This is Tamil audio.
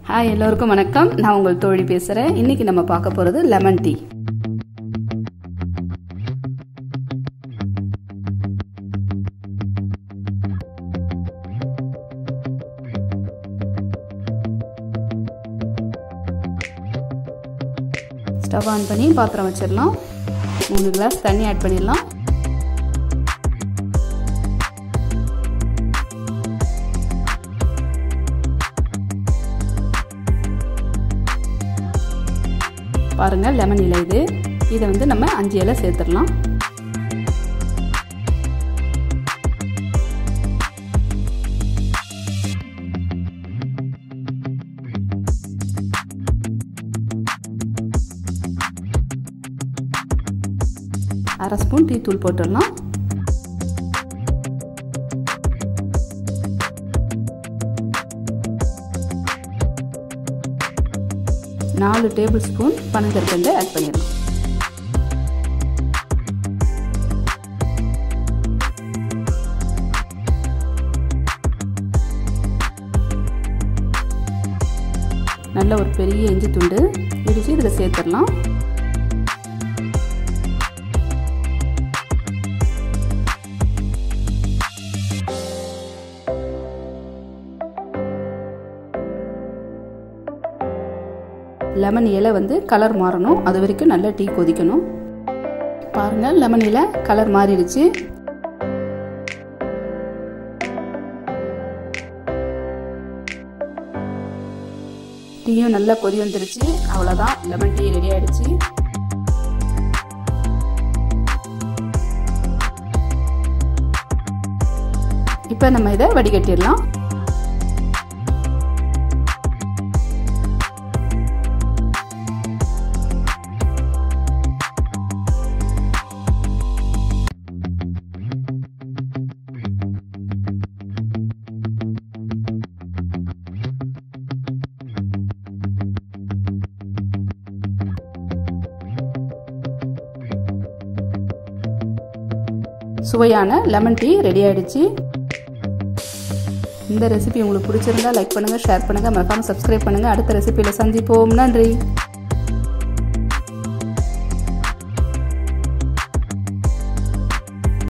ஹாய் எல்லோருக்கும் வணக்கம் நான் உங்கள் தோழி பேசுகிறேன் இன்னைக்கு நம்ம பார்க்க போகிறது லெமன் டீ ஸ்டவ் ஆன் பண்ணி பாத்திரம் வச்சிடலாம் மூணு கிளாஸ் தண்ணி ஆட் பண்ணிடலாம் பாருங்கள் லெமன் இலை இது இதை வந்து நம்ம அஞ்சு இலை சேர்த்துடலாம் அரை ஸ்பூன் டீ தூள் போட்டுடலாம் நாலு டேபிள் ஸ்பூன் பனங்கற்கண்டு ஆட் பண்ணிடலாம் நல்ல ஒரு பெரிய இஞ்சி துண்டு இடித்து இதில் சேர்த்துடலாம் லெமன் இலை வந்து கலர் மாறணும் அது வரைக்கும் நல்லா டீ கொதிக்கணும் பாருங்கள் லெமன் இலை கலர் மாறிடுச்சு டீயும் நல்லா கொதி வந்துருச்சு அவ்வளோதான் லெமன் டீ ரெடி ஆயிடுச்சு இப்போ நம்ம இதை வடிகட்டிடலாம் சுவையான லெமன் டீ ரெடி ஆயிடுச்சு இந்த ரெசிபி உங்களுக்கு பிடிச்சிருந்தா லைக் பண்ணுங்கள் ஷேர் பண்ணுங்கள் மறக்காமல் சப்ஸ்கிரைப் பண்ணுங்கள் அடுத்த ரெசிபியில் சந்திப்போம் நன்றி